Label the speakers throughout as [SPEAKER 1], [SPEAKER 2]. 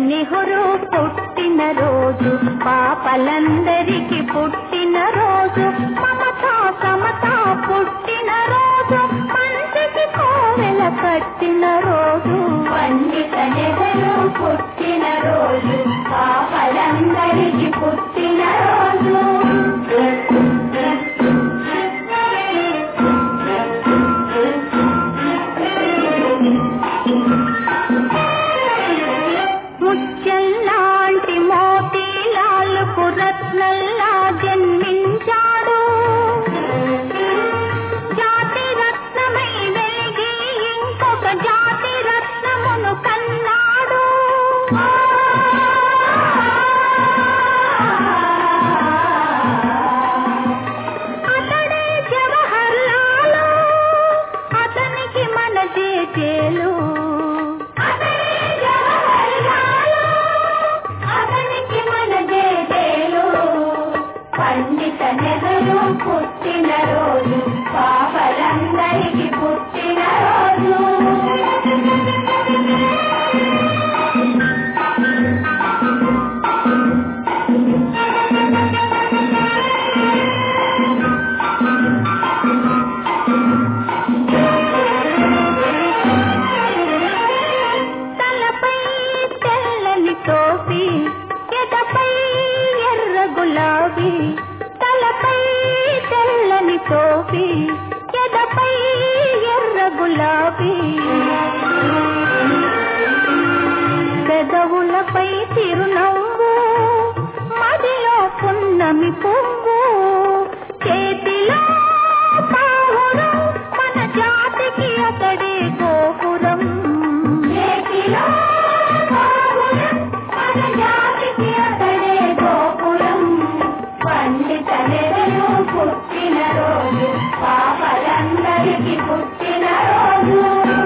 [SPEAKER 1] నెహ్రూ పుట్టిన రోజు పాపలందరికీ పుట్టిన రోజు మమతా సమత పుట్టిన రోజు మంచికి కోవెల కట్టిన రోజు పండిత నెహ్రూ పుట్టిన రోజు పాపలందరికీ పుట్టిన రోజు ముత్యంలాంటి మోతీలాలకు రత్నల్లా జన్మించాడు జాతి రత్నమై వెలిగి ఇంకొక జాతి రత్నమును కన్నాడు అతడే జవహర్ లాలు అతనికి మన జేజేలు అతడే జవహర్ లాలు అతనికి మన జేజేలు పండిత నెహ్రూ పుట్టిన రోజు పాపలందరికీ పుట్టిన రోజు తలపై తెల్లని టోపీ ఎదపై ఎర్ర గులాబీ తలపై తెల్లని టోపీ ఎదపై ఎర్ర గులాబీ పెదవులపై చిరునవ్వు మదిలో పున్నమి పువ్వు చేతిలో పావురం మన జాతికి అతడే గోపురం చేతిలో పావురం మన జాతికి అతడే గోపురం పండిత నెరలు పుట్టిన రోజు పాపలందరికీ పుట్టిన రోజు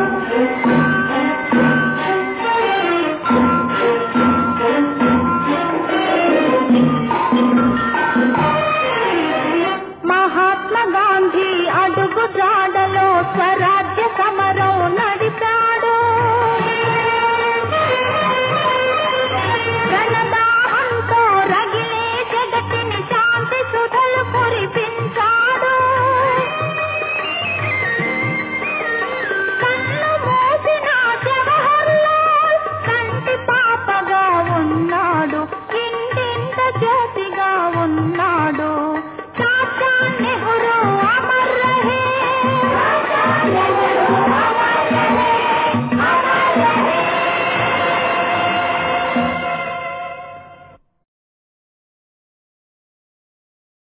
[SPEAKER 1] మహాత్మా గాంధీ అడుగు జాడలో స్వరాజ్య సమరం నడిపాడు రణదాహంతో రగిలే జగతిని శాంతి సుధలు కురిపించాడు కన్ను మూసిన జవహర్లాల్ కంటి పాపగా ఉన్నాడు ఇంటింత జ్యోతిగా ఉన్నాడు చాచా నెహ్రూ అమర్ రహే చాచా నెహ్రూ అమర్ రహే